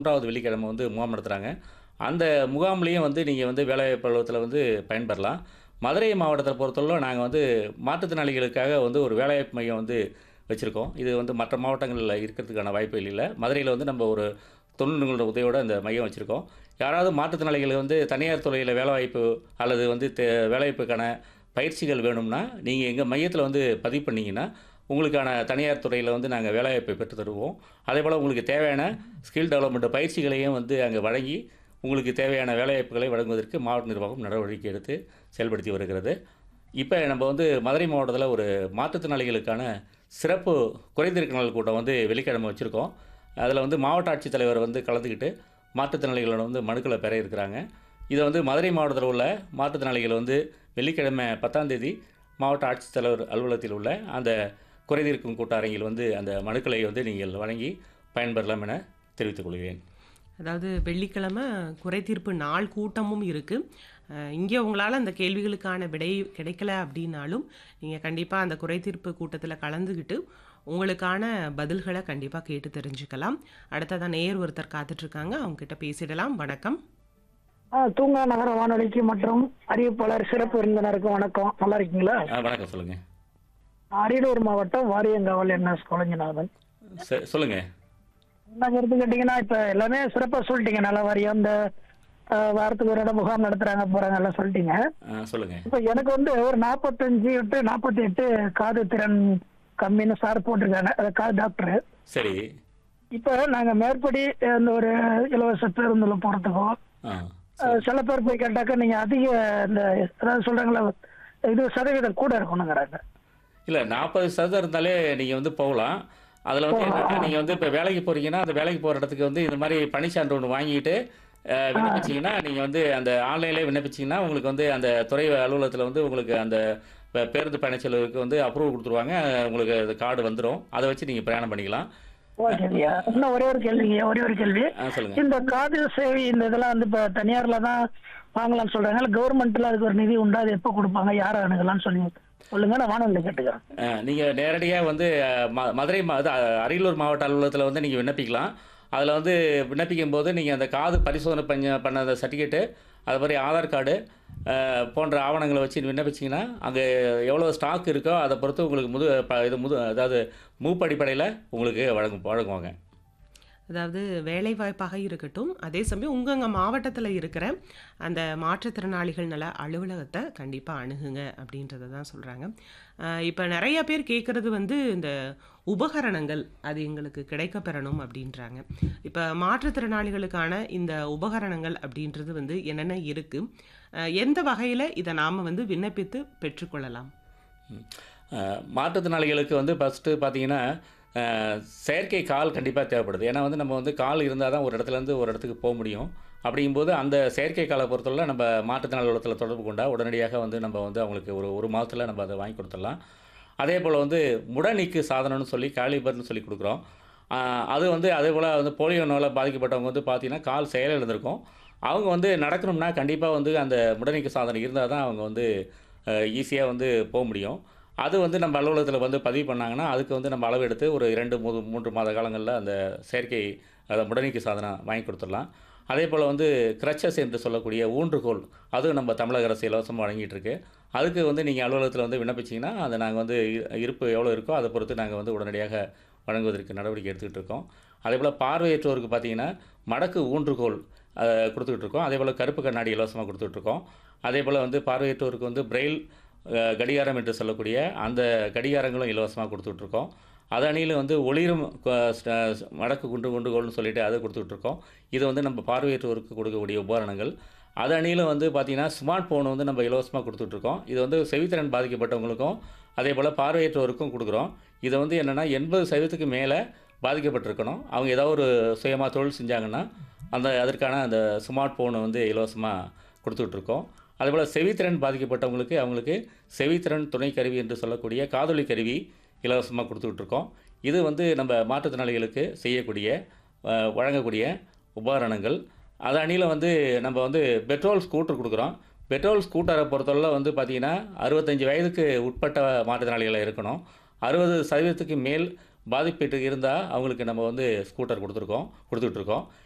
மூன்றாவது வெள்ளிக்கிழமை வந்து முகாம் நடத்துகிறாங்க அந்த முகாம்லேயும் வந்து நீங்கள் வந்து வேலைவாய்ப்பு அலுவலகத்தில் வந்து பயன்பெறலாம் மதுரை மாவட்டத்தை பொறுத்தவரை நாங்கள் வந்து மாற்றுத்திறனாளிகளுக்காக வந்து ஒரு வேலைவாய்ப்பு மையம் வந்து வச்சுருக்கோம் இது வந்து மற்ற மாவட்டங்களில் இருக்கிறதுக்கான வாய்ப்பு இல்லை மதுரையில் வந்து நம்ம ஒரு தொழில்நுட்ப உதவியோட இந்த மையம் வச்சுருக்கோம் யாராவது மாற்றுத்திறனாளிகள் வந்து தனியார் துறையில் வேலைவாய்ப்பு அல்லது வந்து தே வேலைவாய்ப்புக்கான பயிற்சிகள் வேணும்னா நீங்கள் எங்கள் மையத்தில் வந்து பதிவு பண்ணிங்கன்னா உங்களுக்கான தனியார் துறையில் வந்து நாங்கள் வேலைவாய்ப்பை பெற்று தருவோம் அதே போல் உங்களுக்கு தேவையான ஸ்கில் டெவலப்மெண்ட் பயிற்சிகளையும் வந்து அங்கே வழங்கி உங்களுக்கு தேவையான வேலைவாய்ப்புகளை வழங்குவதற்கு மாவட்ட நிர்வாகம் நடவடிக்கை எடுத்து செயல்படுத்தி வருகிறது இப்போ நம்ம வந்து மதுரை மாவட்டத்தில் ஒரு மாற்றுத்திறனாளிகளுக்கான சிறப்பு குறைதீர்க்க நாள் கூட்டம் வந்து வெள்ளிக்கிழமை வச்சுருக்கோம் அதில் வந்து மாவட்ட ஆட்சித்தலைவர் வந்து கலந்துக்கிட்டு மாற்றுத்திறனாளிகளோட வந்து மனுக்களை பெற இருக்கிறாங்க இதை வந்து மதுரை மாவட்டத்தில் உள்ள மாற்றுத்திறனாளிகள் வந்து வெள்ளிக்கிழமை பத்தாம் தேதி மாவட்ட ஆட்சித்தலைவர் அலுவலகத்தில் உள்ள அந்த குறைதீர்க்கும் கூட்டரங்கில் வந்து அந்த மனுக்களை வந்து நீங்கள் வழங்கி பயன்பெறலாம் என தெரிவித்துக் கொள்கிறேன் அதாவது வெள்ளிக்கிழமை குறைதீர்ப்பு நாள் கூட்டமும் இருக்குது இங்கே உங்களால் அந்த கேள்விகளுக்கான விடை கிடைக்கல அப்படின்னாலும் நீங்கள் கண்டிப்பாக அந்த குறைதீர்ப்பு கூட்டத்தில் கலந்துக்கிட்டு உங்களுக்கான பதில்களை கண்டிப்பாக கேட்டு தெரிஞ்சுக்கலாம் அடுத்ததான் நேர் ஒருத்தர் காத்துட்ருக்காங்க அவங்ககிட்ட பேசிடலாம் வணக்கம் ஆ, தூங்கா நகர வானொலிக்கு மற்றும் அறிவிப்பாளர் சிறப்பு விருந்தினருக்கும் வணக்கம் நல்லா இருக்கீங்களா ஆ, வணக்கம் சொல்லுங்கள் அரியலூர் மாவட்டம் வாரியங்காவல் என்எஸ் கொலஞ்சிநாதன் ச சொல்லுங்கள் என்ன கருத்து கேட்டீங்கன்னா இப்ப எல்லாமே சிறப்பா சொல்லிட்டீங்க நல்ல வாரியம் இந்த ஆ, வாரத்துக்கு ஒரு இடம் முகாம் நடத்துறாங்க போறாங்க எல்லாம் சொல்லிட்டீங்க சொல்லுங்கள் இப்ப எனக்கு வந்து ஒரு நாற்பத்தஞ்சு டு நாற்பத்தி எட்டு காது திறன் கம்மின்னு சார் போட்டிருக்காங்க அது காது டாக்டர் சரி இப்ப நாங்க மேற்படி இந்த ஒரு இலவச பேருந்துல போறதுக்கோ ஆ அஹ் சில பேர் போய் கேட்டாக்கா நீங்க அதிக இந்த அதாவது சொல்றாங்களா இது சதவீதம் கூட இருக்கணுங்கிறாங்க இல்லை நாற்பது சதவீதம் இருந்தாலே நீங்கள் வந்து போகலாம் அதில் வந்து என்னன்னா நீங்கள் வந்து இப்போ வேலைக்கு போகிறீங்கன்னா அந்த வேலைக்கு போகிற இடத்துக்கு வந்து இந்த மாதிரி பணிச்சான்று ஒன்று வாங்கிட்டு அஹ், விண்ணப்பிச்சீங்கன்னா நீங்கள் வந்து அந்த ஆன்லைன்லேயே விண்ணப்பிச்சீங்கன்னா உங்களுக்கு வந்து அந்த துறை அலுவலகத்தில் வந்து உங்களுக்கு அந்த பே- பேருந்து பயணச்செலவுக்கு வந்து அப்ரூவல் கொடுத்துருவாங்க அஹ், உங்களுக்கு அந்த கார்டு வந்துடும் அதை வச்சு நீங்கள் பிரயாணம் பண்ணிக்கலாம் ஓகேங்கய்யா இன்னும் ஒரே ஒரு கேள்விங்க ஒரே ஒரு கேள்வி ஆ சொல்லுங்கள் இந்த காது சேவை இந்த இதெல்லாம் வந்து இப்ப தனியார்ல தான் வாங்கலாம்னு சொல்றாங்க கவர்மெண்ட்ல அதுக்கு ஒரு நிதி உண்டு அது எப்போ கொடுப்பாங்க யாரை அணுகலாம்னு சொல்லி சொல்லுங்க நான் வானொலியில் கேட்டுக்கிறேன் நீங்கள் நேரடியாக வந்து அஹ், ம மதுரை மா இது, அஹ், அரியலூர் மாவட்ட அலுவலகத்தில் வந்து நீங்கள் விண்ணப்பிக்கலாம் அதில் வந்து விண்ணப்பிக்கும் போது நீங்கள் அந்த காது பரிசோதனை பண்ண பண்ண அந்த சர்டிஃபிகேட்டு அது மாதிரி ஆதார் கார்டு அஹ், போன்ற ஆவணங்களை வச்சு விண்ணப்பிச்சிங்கன்னா அங்கே எவ்வளோ ஸ்டாக் இருக்கோ அதை பொறுத்து உங்களுக்கு முது ப இது முது அதாவது மூப்படிப்படையில் உங்களுக்கு வழங்கும் வழங்குவாங்க அதாவது வேலை வாய்ப்பாக இருக்கட்டும் அதே சமயம் உங்கங்க மாவட்டத்தில் இருக்கிற அந்த மாற்றுத்திறனாளிகள் நல அலுவலகத்தை கண்டிப்பாக அணுகுங்க அப்படின்றத தான் சொல்கிறாங்க இப்போ நிறைய பேர் கேட்குறது வந்து இந்த உபகரணங்கள் அது எங்களுக்கு கிடைக்க பெறணும் அப்படின்றாங்க இப்போ மாற்றுத்திறனாளிகளுக்கான இந்த உபகரணங்கள் அப்படின்றது வந்து என்னென்ன இருக்குது எந்த வகையில் இதை நாம் வந்து விண்ணப்பித்து பெற்றுக்கொள்ளலாம் ம். அஹ், மாற்றுத்திறனாளிகளுக்கு வந்து ஃபஸ்ட்டு பார்த்தீங்கன்னா அஹ், செயற்கை கால் கண்டிப்பாக தேவைப்படுது ஏன்னா வந்து நம்ம வந்து கால் இருந்தால் தான் ஒரு இடத்துலேருந்து ஒரு இடத்துக்கு போக முடியும் அப்படிங்கும்போது அந்த செயற்கை காலை பொறுத்தவரை நம்ம மாற்றுத்திறனாளி அலுவலகத்தில் தொடர்பு கொண்டா உடனடியாக வந்து நம்ம வந்து அவங்களுக்கு ஒரு ஒரு மாதத்தில் நம்ம அதை வாங்கி கொடுத்துடலாம் அதே போல் வந்து முடநீக்கு சாதனம்னு சொல்லி காலிபர்னு சொல்லி கொடுக்குறோம் ஆஹ் அது வந்து அதே போல் வந்து போலியோ நோயால் பாதிக்கப்பட்டவங்க வந்து பார்த்திங்கன்னா கால் செயலிழந்திருக்கும் அவங்க வந்து நடக்கணும்னா கண்டிப்பாக வந்து அந்த முடநீக்கு சாதனம் இருந்தால் தான் அவங்க வந்து ஈஸியாக வந்து போக முடியும் அது வந்து நம்ம அலுவலகத்தில் வந்து பதிவு பண்ணாங்கன்னா அதுக்கு வந்து நம்ம அளவு எடுத்து ஒரு இரண்டு மூணு மூன்று மாத காலங்களில் அந்த செயற்கை அதை முடநீக்கு சாதனம் வாங்கி கொடுத்துடலாம் அதே போல் வந்து கிரச்சஸ் என்று சொல்லக்கூடிய ஊன்றுகோல் அதுவும் நம்ம தமிழக அரசு இலவசமாக வழங்கிட்டு இருக்கு அதுக்கு வந்து நீங்கள் அலுவலகத்தில் வந்து விண்ணப்பிச்சிங்கன்னா அதை நாங்கள் வந்து இ- இருப்பு எவ்வளோ இருக்கோ அதை பொறுத்து நாங்கள் வந்து உடனடியாக வழங்குவதற்கு நடவடிக்கை எடுத்துக்கிட்டு இருக்கோம் அதே போல் பார்வையற்றோருக்கு பார்த்தீங்கன்னா மடக்கு ஊன்றுகோல் அஹ், கொடுத்துக்கிட்டு இருக்கோம் அதே போல் கருப்பு கண்ணாடி இலவசமாக கொடுத்துட்டு இருக்கோம் அதே போல் வந்து பார்வையற்றோருக்கு வந்து பிரெயில் அஹ், கடிகாரம் என்று சொல்லக்கூடிய அந்த கடிகாரங்களும் இலவசமாக கொடுத்துட்டு இருக்கோம் அது அணியில் வந்து ஒளிரும் க- ஸ்ட- மடக்கு குண்டு குண்டுகோல்னு சொல்லிட்டு அதை கொடுத்துட்டு இருக்கோம் இது வந்து நம்ம பார்வையற்றோருக்கு கொடுக்கக்கூடிய உபகரணங்கள் அது அணியில் வந்து பார்த்திங்கன்னா ஸ்மார்ட் ஃபோன் வந்து நம்ம இலவசமாக கொடுத்துட்ருக்கோம் இது வந்து செவித்திறன் பாதிக்கப்பட்டவங்களுக்கும் அதே போல் பார்வையற்றோருக்கும் கொடுக்குறோம் இதை வந்து என்னென்னா எண்பது சதவீதத்துக்கு மேலே பாதிக்கப்பட்டிருக்கணும் அவங்க ஏதாவது ஒரு சுயமாக தொழில் செஞ்சாங்கன்னா அந்த அதற்கான அந்த ஸ்மார்ட் ஃபோனை வந்து இலவசமாக கொடுத்துட்ருக்கோம் அதேபோல் செவித்திறன் பாதிக்கப்பட்டவங்களுக்கு அவங்களுக்கு செவித்திறன் துணை கருவி என்று சொல்லக்கூடிய காதொலி கருவி இலவசமாக கொடுத்துட்ருக்கோம் இது வந்து நம்ம மாற்றுத்திறனாளிகளுக்கு செய்யக்கூடிய அஹ், வழங்கக்கூடிய உபகரணங்கள் அது அணியில் வந்து நம்ம வந்து பெட்ரோல் ஸ்கூட்டர் கொடுக்குறோம் பெட்ரோல் ஸ்கூட்டரை பொறுத்தவரை வந்து பார்த்திங்கன்னா அறுபத்தஞ்சு வயதுக்கு உட்பட்ட மாற்றுத்திறனாளிகளாக இருக்கணும் அறுபது சதவீதத்துக்கு மேல் பாதிப்பீட்டு இருந்தால் அவங்களுக்கு நம்ம வந்து ஸ்கூட்டர் கொடுத்துருக்கோம் கொடுத்துட்ருக்கோம்